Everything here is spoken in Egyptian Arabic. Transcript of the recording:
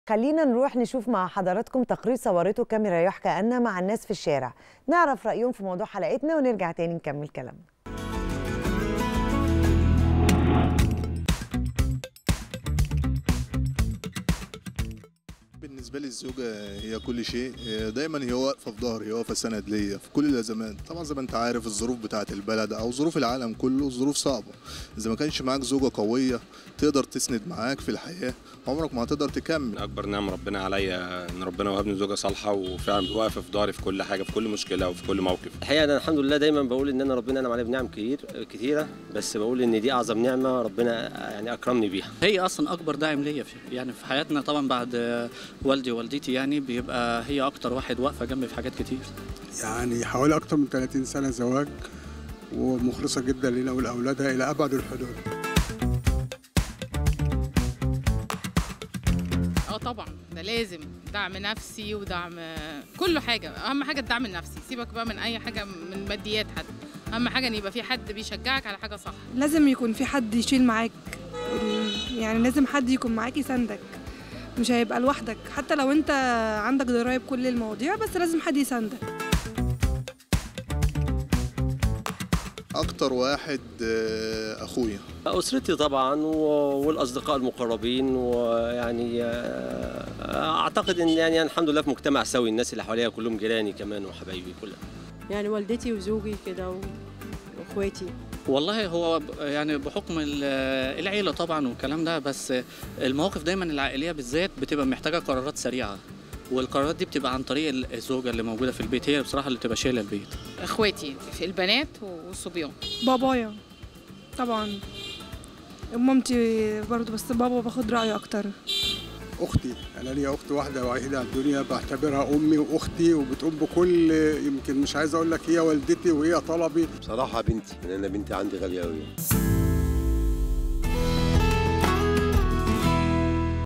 خلينا نروح نشوف مع حضراتكم تقرير صورته كاميرا يحكى أن مع الناس في الشارع نعرف رأيهم في موضوع حلقتنا ونرجع تاني نكمل كلامنا بالنسبة لي الزوجة هي كل شيء دايما هي واقفة في ظهري هي واقفة سند ليا في كل الأزمات طبعا زي ما أنت عارف الظروف بتاعة البلد أو ظروف العالم كله ظروف صعبة إذا ما كانش معاك زوجة قوية تقدر تسند معاك في الحياة عمرك ما هتقدر تكمل اكبر نعم ربنا عليا ان ربنا وهبني زوجه صالحه وفعلا واقفه في ظهري في كل حاجه في كل مشكله وفي كل موقف الحقيقه انا الحمد لله دايما بقول ان انا ربنا انعم عليا بنعم كتير كتيره بس بقول ان دي اعظم نعمه ربنا يعني اكرمني بيها هي اصلا اكبر داعم ليا في يعني في حياتنا طبعا بعد والدي ووالدتي يعني بيبقى هي اكتر واحد واقفه جنبي في حاجات كتير يعني حوالي اكتر من 30 سنه زواج ومخلصه جدا لنا ولاولادها الى ابعد الحدود اه طبعا ده لازم دعم نفسي ودعم كل حاجه اهم حاجه الدعم النفسي سيبك بقى من اي حاجه من ماديات حد اهم حاجه ان يبقى في حد بيشجعك على حاجه صح لازم يكون في حد يشيل معاك ال- يعني لازم حد يكون معاك يساندك مش هيبقى لوحدك حتى لو انت عندك درايه بكل المواضيع بس لازم حد يساندك أكتر واحد آه، أخويا اسرتي طبعا و- والاصدقاء المقربين ويعني آه، اعتقد ان يعني الحمد لله في مجتمع سوي الناس اللي حواليا كلهم جيراني كمان وحبايبي كلها يعني والدتي وزوجي كده و- واخواتي والله هو ب- يعني بحكم ال- العيله طبعا والكلام ده بس المواقف دايما العائليه بالذات بتبقى محتاجه قرارات سريعه والقرارات دي بتبقى عن طريق ال- الزوجه اللي موجوده في البيت هي بصراحه اللي بتبقى شايله البيت اخواتي في البنات والصبيان بابايا طبعا مامتي برضو بس بابا باخد رايه اكتر اختي انا ليا اخت واحده وحيده على الدنيا بعتبرها امي واختي وبتقوم بكل يمكن مش عايز اقول لك هي والدتي وهي طلبي بصراحة بنتي لأن أنا بنتي عندي غالية أوي